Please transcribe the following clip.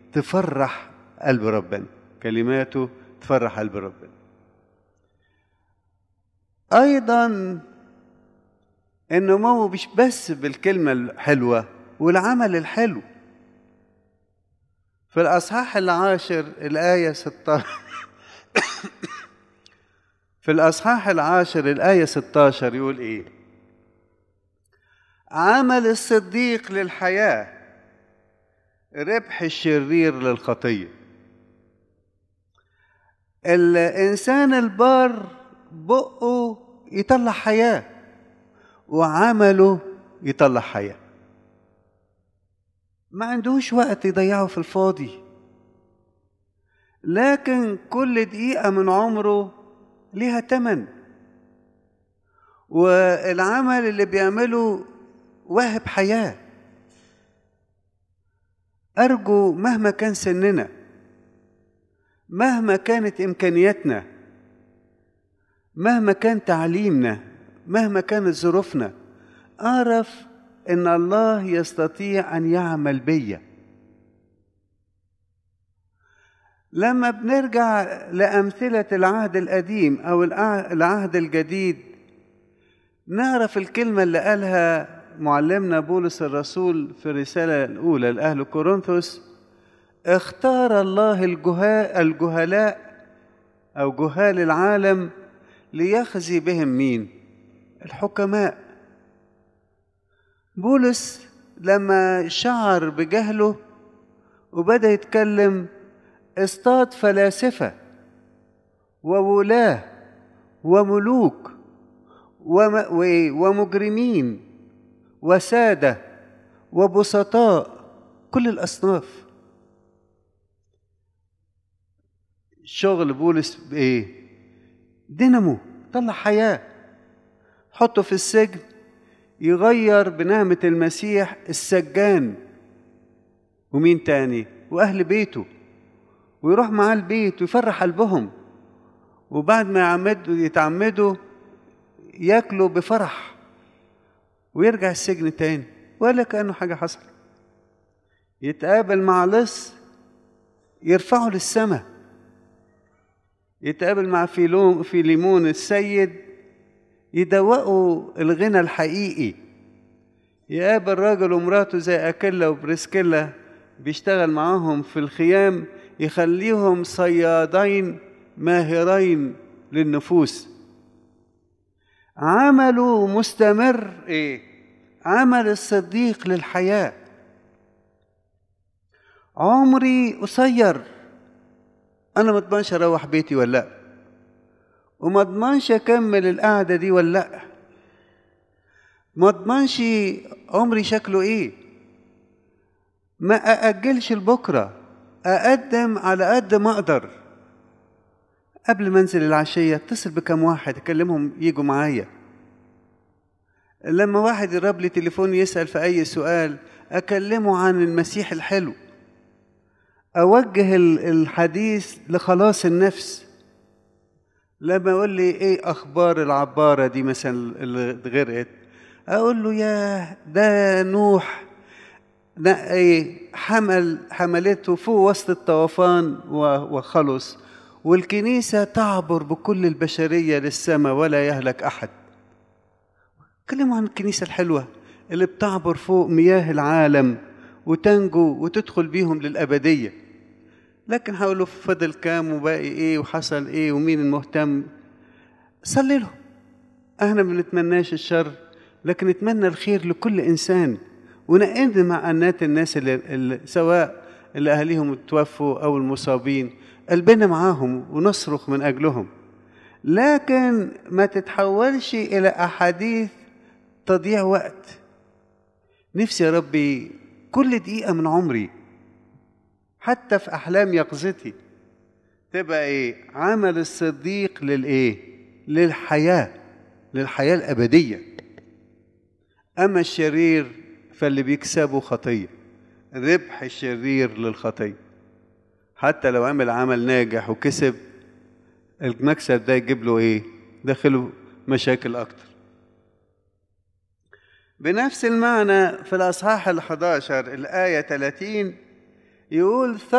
تفرح قلب ربنا كلماته تفرح قلب ربنا ايضا النمو مش بس بالكلمة الحلوة والعمل الحلو في الأصحاح العاشر الآية 16 في الأصحاح العاشر الآية 16 يقول إيه؟ عمل الصديق للحياة ربح الشرير للخطية الإنسان البار بقه يطلع حياة وعمله يطلع حياة ما عندوش وقت يضيعه في الفاضي لكن كل دقيقة من عمره ليها تمن والعمل اللي بيعمله واهب حياة أرجو مهما كان سننا مهما كانت إمكانياتنا مهما كان تعليمنا مهما كانت ظروفنا أعرف إن الله يستطيع أن يعمل بيا لما بنرجع لأمثلة العهد القديم أو العهد الجديد نعرف الكلمة اللي قالها معلمنا بولس الرسول في الرسالة الأولى لأهل كورنثوس اختار الله الجهاء الجهلاء أو جهال العالم ليخزي بهم مين؟ الحكماء بولس لما شعر بجهله وبدأ يتكلم اصطاد فلاسفة وولاة وملوك ومجرمين وسادة وبسطاء كل الأصناف شغل بولس بإيه؟ دينامو طلع حياة حطه في السجن يغير بنعمة المسيح السجان ومين تاني وأهل بيته ويروح معاه البيت ويفرح قلبهم وبعد ما يعمدوا يتعمدوا ياكلوا بفرح ويرجع السجن تاني ولا كأنه حاجة حصل يتقابل مع لص يرفعه للسماء يتقابل مع فيلون فيليمون السيد يدوقوا الغنى الحقيقي يقابل راجل ومراته زي أكيلا وبريسكيلا بيشتغل معاهم في الخيام يخليهم صيادين ماهرين للنفوس عمله مستمر ايه عمل الصديق للحياه عمري قصير انا ما اضمنش اروح بيتي ولا لا وما اضمنش اكمل القعده دي ولا لا ما اضمنش عمري شكله ايه ما ااجلش لبكره اقدم على قد ما اقدر قبل ما انزل العشيه اتصل بكم واحد اكلمهم يجوا معايا لما واحد يرب لي تليفون يسال في اي سؤال اكلمه عن المسيح الحلو اوجه الحديث لخلاص النفس لما يقول لي ايه اخبار العباره دي مثلا اللي غرقت اقول له يا ده نوح ده ايه حمل حملته فوق وسط الطوفان وخلص والكنيسه تعبر بكل البشريه للسماء ولا يهلك احد كلموا عن الكنيسه الحلوه اللي بتعبر فوق مياه العالم وتنجو وتدخل بيهم للابديه لكن هقولوا فضل كام وباقي ايه وحصل ايه ومين المهتم صلي له احنا ما بنتمناش الشر لكن نتمنى الخير لكل انسان ونقدم مع انات الناس اللي, اللي سواء اللي اهاليهم توفوا او المصابين قلبنا معاهم ونصرخ من اجلهم لكن ما تتحولش الى احاديث تضييع وقت نفسي يا ربي كل دقيقه من عمري حتى في احلام يقظتي تبقى ايه عمل الصديق للايه للحياه للحياه الابديه اما الشرير فاللي بيكسبه خطيه ربح الشرير للخطيه حتى لو عمل عمل ناجح وكسب المكسب ده يجيب له ايه داخله مشاكل اكتر بنفس المعنى في الاصحاح ال11 الايه 30 يقول